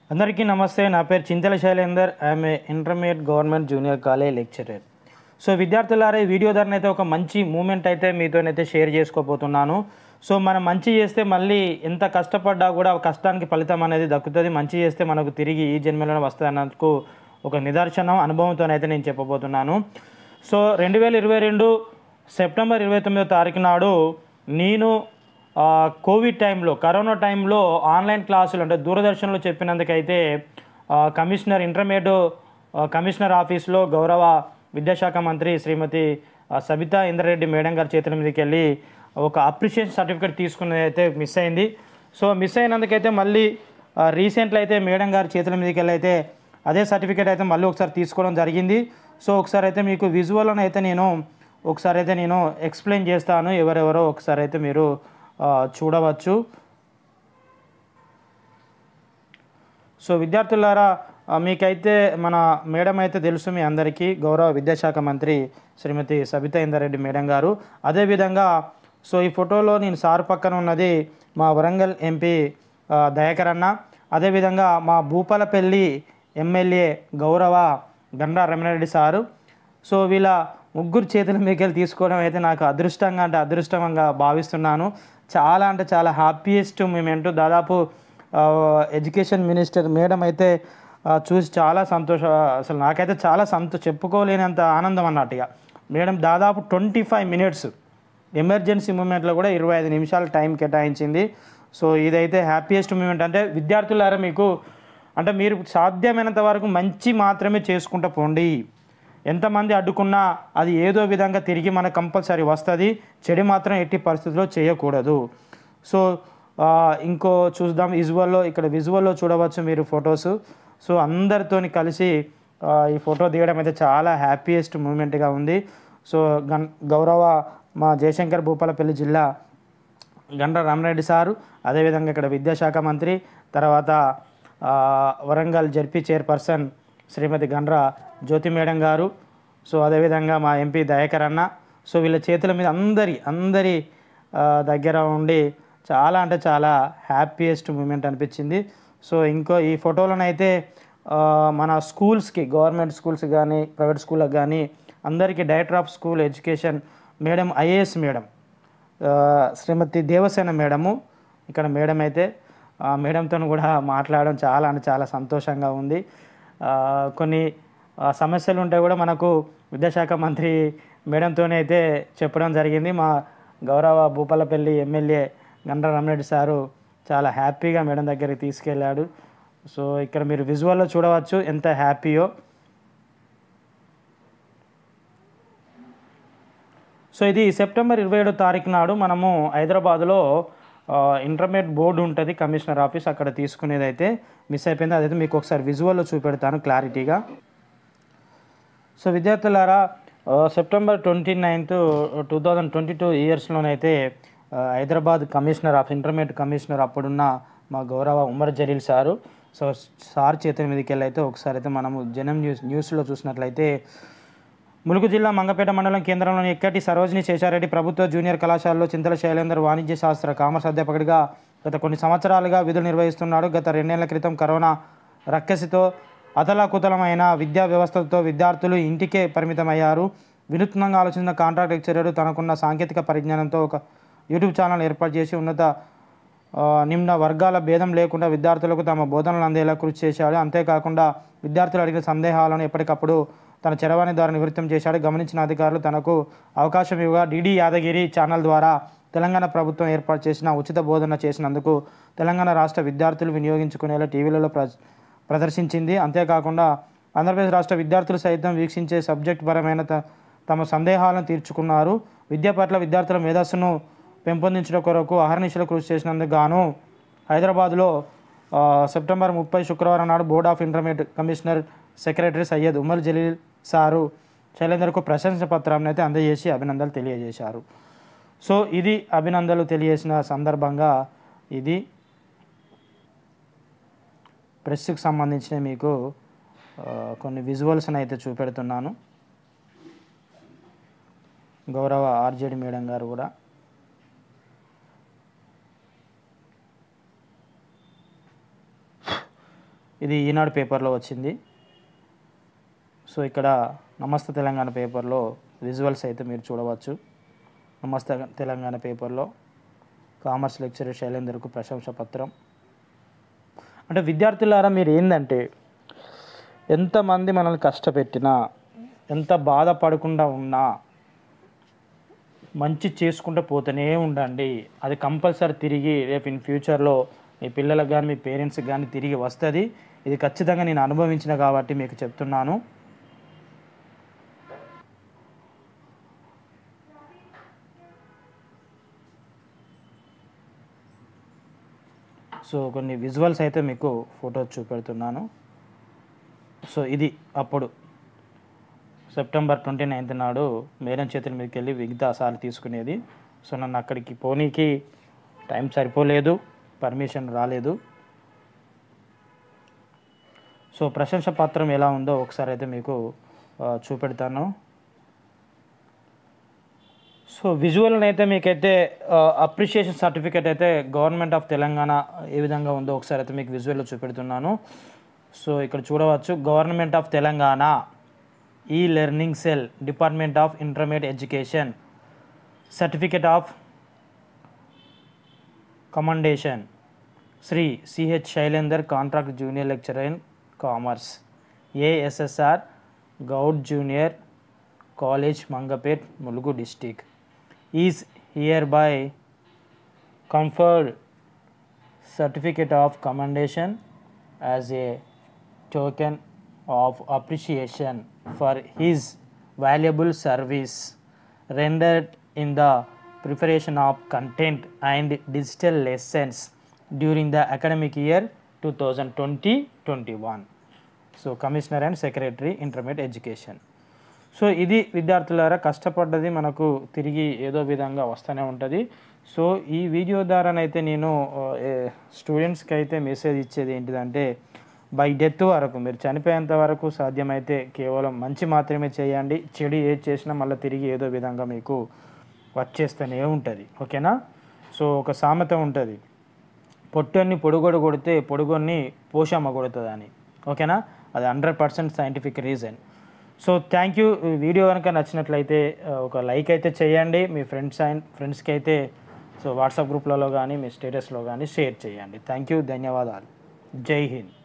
అందరికీ నమస్తే నా పేరు Chintala Shailender I'm a intermediate government junior college lecturer so విద్యార్థులారా ఈ వీడియో ద్వారా అయితే ఒక మంచి మూమెంట్ అయితే మీతోనైతే షేర్ చేసుకోబోతున్నాను సో మనం మంచి చేస్తే మళ్ళీ ఎంత కష్టపడ్డా కూడా ఆ కష్టానికి ఫలితం అనేది దక్కుతుంది మంచి చేస్తే మనకు తిరిగి ఈ జన్మలో వస్తుంది అన్నందుకు ఒక నిదర్శనం అనుభవంతోనైతే నేను చెప్పబోతున్నాను సో రెండు వేల ఇరవై రెండు సెప్టెంబర్ ఇరవై తొమ్మిదో తారీఖు నాడు నేను ఆ, కోవిడ్ టైంలో కరోనా టైంలో ఆన్లైన్ క్లాసులు అంటే దూరదర్శన్లో చెప్పినందుకైతే ఆ, కమిషనర్ ఇంటర్మీడియట్ ఆ, కమిషనర్ ఆఫీస్లో గౌరవ విద్యాశాఖ మంత్రి శ్రీమతి ఆ, సబితా ఇంద్రారెడ్డి మేడం గారి చేతుల మీదకి వెళ్ళి ఒక అప్రిషియేషన్ సర్టిఫికేట్ తీసుకున్నది అయితే మిస్ అయింది సో మిస్ అయినందుకైతే మళ్ళీ రీసెంట్లో అయితే మేడం గారి చేతుల మీదకి వెళ్ళి అయితే అదే సర్టిఫికేట్ అయితే మళ్ళీ ఒకసారి తీసుకోవడం జరిగింది సో ఒకసారి అయితే మీకు విజువల్ అయితే నేను ఒకసారి అయితే నేను ఎక్స్ప్లెయిన్ చేస్తాను ఎవరెవరో ఒకసారి అయితే మీరు ఆ, చూడవచ్చు సో విద్యార్థులారా ఆ, మీకైతే మన మేడం అయితే తెలుసు మీ అందరికీ గౌరవ విద్యాశాఖ మంత్రి శ్రీమతి సబితా ఇందారెడ్డి మేడం గారు అదేవిధంగా సో ఈ ఫోటోలో నేను సార్ పక్కన ఉన్నది మా వరంగల్ ఎంపీ ఆ, దయాకర్ అన్న అదేవిధంగా మా భూపాలపల్లి ఎమ్మెల్యే గౌరవ గండా రమణారెడ్డి సారు సో వీళ్ళ ముగ్గురు చేతుల మీకెళ్ళి తీసుకోవడం అయితే నాకు అదృష్టంగా అంటే అదృష్టంగా భావిస్తున్నాను చాలా అంటే చాలా హ్యాపీయెస్ట్ మూమెంట్ దాదాపు ఆ, ఎడ్యుకేషన్ మినిస్టర్ మేడం అయితే ఆ, చూసి చాలా సంతోష అసలు నాకైతే చాలా సంతో చెప్పుకోలేనంత ఆనందం అన్నట్టుగా మేడం దాదాపు ట్వంటీ ఫైవ్ మినిట్స్ ఎమర్జెన్సీ మూమెంట్లో కూడా ఇరవై ఐదు నిమిషాలు టైం కేటాయించింది సో ఇదైతే హ్యాపీయెస్ట్ మూమెంట్ అంటే విద్యార్థులారా మీకు అంటే మీరు సాధ్యమైనంత వరకు మంచి మాత్రమే చేసుకుంటూ పోండి ఎంతమంది అడ్డుకున్నా అది ఏదో విధంగా తిరిగి మనకు కంపల్సరీ వస్తుంది చెడు మాత్రం ఎట్టి పరిస్థితుల్లో చేయకూడదు సో ఆ, ఇంకో చూద్దాం విజువల్లో ఇక్కడ విజువల్లో చూడవచ్చు మీరు ఫొటోస్ సో అందరితోని కలిసి ఆ, ఈ ఫోటో దిగడం అయితే చాలా హ్యాపీయెస్ట్ మూమెంట్గా ఉంది సో గన్ గౌరవ మా జయశంకర్ భూపాలపల్లి జిల్లా గండ్ర రామరెడ్డి సారు అదేవిధంగా ఇక్కడ విద్యాశాఖ మంత్రి తర్వాత ఆ, Warangal ZP chairperson Shrimati Gandra Jyothi madam గారు సో అదేవిధంగా మా ఎంపీ దయాకర్ అన్న సో వీళ్ళ చేతుల మీద అందరి అందరి ఆ, దగ్గర ఉండి చాలా అంటే చాలా హ్యాపీయెస్ట్ మూమెంట్ అనిపించింది సో ఇంకో ఈ ఫోటోలనైతే ఆ, మన స్కూల్స్కి గవర్నమెంట్ స్కూల్స్ కానీ ప్రైవేట్ స్కూళ్ళకి కానీ అందరికీ director of school education madam IAS madam ఆ, శ్రీమతి దేవసేన మేడము ఇక్కడ మేడం అయితే ఆ మేడంతో కూడా మాట్లాడడం చాలా అంటే చాలా సంతోషంగా ఉంది ఆ, కొన్ని ఆ, సమస్యలు ఉంటే కూడా మనకు విద్యాశాఖ మంత్రి మేడంతోనే అయితే చెప్పడం జరిగింది మా గౌరవ భూపాలపల్లి ఎమ్మెల్యే గండ్ర రమణరెడ్డి సారు చాలా హ్యాపీగా మేడం దగ్గరికి తీసుకెళ్ళాడు సో ఇక్కడ మీరు విజువల్లో చూడవచ్చు ఎంత హ్యాపీయో సో ఇది సెప్టెంబర్ ఇరవై ఏడో తారీఖు నాడు మనము హైదరాబాద్లో ఆ, ఇంటర్మీడియట్ బోర్డు ఉంటుంది కమిషనర్ ఆఫీస్ అక్కడ తీసుకునేది అయితే మిస్ అయిపోయింది అదైతే మీకు ఒకసారి విజువల్లో చూపెడతాను క్లారిటీగా సో విద్యార్థులారా ఆ, September twenty ninth two thousand twenty two ఇయర్స్లోనైతే ఆ, Hyderabad commissioner of intermediate commissioner అప్పుడున్న మా గౌరవ Umar Jaleel sir so sir చేతుల మీదకి వెళ్ళి అయితే ఒకసారి అయితే మనము జనం న్యూస్ న్యూస్లో చూసినట్లయితే ములుగు జిల్లా మంగపేట మండలం కేంద్రంలోని ఎక్కటి సరోజిని శేషారెడ్డి ప్రభుత్వ జూనియర్ కళాశాలలో చింతల శైలేందర్ వాణిజ్య శాస్త్ర కామర్స్ అధ్యాపకుడిగా గత కొన్ని సంవత్సరాలుగా విధులు నిర్వహిస్తున్నాడు గత రెండేళ్ల క్రితం కరోనా రక్కసితో అతలాకుతలమైన విద్యా వ్యవస్థతో విద్యార్థులు ఇంటికే పరిమితమయ్యారు వినూత్నంగా ఆలోచించిన కాంట్రాక్ట్ లెక్చరర్ తనకున్న సాంకేతిక పరిజ్ఞానంతో ఒక యూట్యూబ్ ఛానల్ ఏర్పాటు చేసి ఉన్నత ఆ, నిమ్న వర్గాల భేదం లేకుండా విద్యార్థులకు తమ బోధనలు అందేలా కృషి చేశాడు అంతేకాకుండా విద్యార్థులు అడిగిన సందేహాలను ఎప్పటికప్పుడు తన చరవాణి ద్వారా నివృత్తం చేశాడు గమనించిన అధికారులు తనకు అవకాశం ఇవ్వగా డిడి యాదగిరి ఛానల్ ద్వారా తెలంగాణ ప్రభుత్వం ఏర్పాటు చేసిన ఉచిత బోధన చేసినందుకు తెలంగాణ రాష్ట్ర విద్యార్థులు వినియోగించుకునేలా టీవీలలో ప్ర ప్రదర్శించింది అంతేకాకుండా ఆంధ్రప్రదేశ్ రాష్ట్ర విద్యార్థులు సైతం వీక్షించే సబ్జెక్ట్ పరమైన త- తమ సందేహాలను తీర్చుకున్నారు విద్య పట్ల విద్యార్థుల మేధస్సును పెంపొందించడం కొరకు అహర్నిశలు కృషి చేసినందుకు గాను హైదరాబాద్లో ఆ, సెప్టెంబర్ ముప్పై శుక్రవారం నాడు board of intermediate commissioner secretary Syed Umar Jaleel sir శైలేందర్కు ప్రశంస పత్రాన్ని అయితే అందజేసి అభినందనలు తెలియజేశారు సో ఇది అభినందనలు తెలియజేసిన సందర్భంగా ఇది ప్రెస్కి సంబంధించిన మీకు ఆ, కొన్ని విజువల్స్ని అయితే చూపెడుతున్నాను గౌరవ ఆర్జేడి మేడం గారు కూడా ఇది ఈనాడు పేపర్లో వచ్చింది సో ఇక్కడ నమస్తే తెలంగాణ పేపర్లో విజువల్స్ అయితే మీరు చూడవచ్చు నమస్తే తెలంగాణ పేపర్లో కామర్స్ లెక్చరర్ శైలేందర్కు ప్రశంస పత్రం అంటే విద్యార్థులారా మీరు ఏంటంటే ఎంతమంది మనల్ని కష్టపెట్టినా ఎంత బాధపడకుండా ఉన్నా మంచి చేసుకుంటూ పోతూనే ఉండండి అది కంపల్సరీ తిరిగి రేపు ఇన్ ఫ్యూచర్లో మీ పిల్లలకు కానీ మీ పేరెంట్స్కి కానీ తిరిగి వస్తుంది ఇది ఖచ్చితంగా నేను అనుభవించిన కాబట్టి మీకు చెప్తున్నాను సో కొన్ని విజువల్స్ అయితే మీకు ఫోటోస్ చూపెడుతున్నాను సో ఇది అప్పుడు సెప్టెంబర్ ట్వంటీ నైన్త్ నాడు మేడం చేతుల మీదకి వెళ్ళి మిగతా సార్లు తీసుకునేది సో నన్ను అక్కడికి పోనీకి టైం సరిపోలేదు పర్మిషన్ రాలేదు సో ప్రశంస పత్రం ఎలా ఉందో ఒకసారి అయితే మీకు ఆ, చూపెడతాను సో విజువల్ అయితే మీకైతే అప్రిషియేషన్ సర్టిఫికేట్ అయితే గవర్నమెంట్ ఆఫ్ తెలంగాణ ఏ విధంగా ఉందో ఒకసారి అయితే మీకు విజువల్లో చూపెడుతున్నాను సో ఇక్కడ చూడవచ్చు government of Telangana e-learning cell department of intermediate education certificate of commendation Shri CH Shailender contract junior lecturer in commerce ASSR Goud junior college Mangapet Mulugu district is hereby conferred certificate of commendation as a token of appreciation for his valuable service rendered in the preparation of content and digital lessons during the academic year 2020-21 so commissioner and secretary intermediate education so ఇది విద్యార్థులారా కష్టపడ్డది మనకు తిరిగి ఏదో విధంగా వస్తూనే ఉంటుంది so ఈ video ద్వారానైతే నేను స్టూడెంట్స్కి అయితే మెసేజ్ ఇచ్చేది ఏంటిదంటే బై డెత్ వరకు మీరు చనిపోయేంత వరకు సాధ్యమైతే కేవలం మంచి మాత్రమే చేయండి చెడు ఏది చేసినా మళ్ళీ తిరిగి ఏదో విధంగా మీకు వచ్చేస్తూనే ఉంటుంది ఓకేనా సో ఒక సామెత ఉంటుంది పొట్టన్ని పొడుగొడు కొడితే పొడుగొన్ని పోషమ్మ కొడుతుంది అని ఓకేనా అది hundred percent scientific reason so thank you ఈ వీడియో కనుక నచ్చినట్లయితే ఆ, ఒక లైక్ అయితే చేయండి మీ ఫ్రెండ్స్ అండ్ ఫ్రెండ్స్కి అయితే సో వాట్సాప్ గ్రూప్లలో కానీ మీ స్టేటస్లో కానీ షేర్ చేయండి థ్యాంక్ యూ ధన్యవాదాలు జై హింద్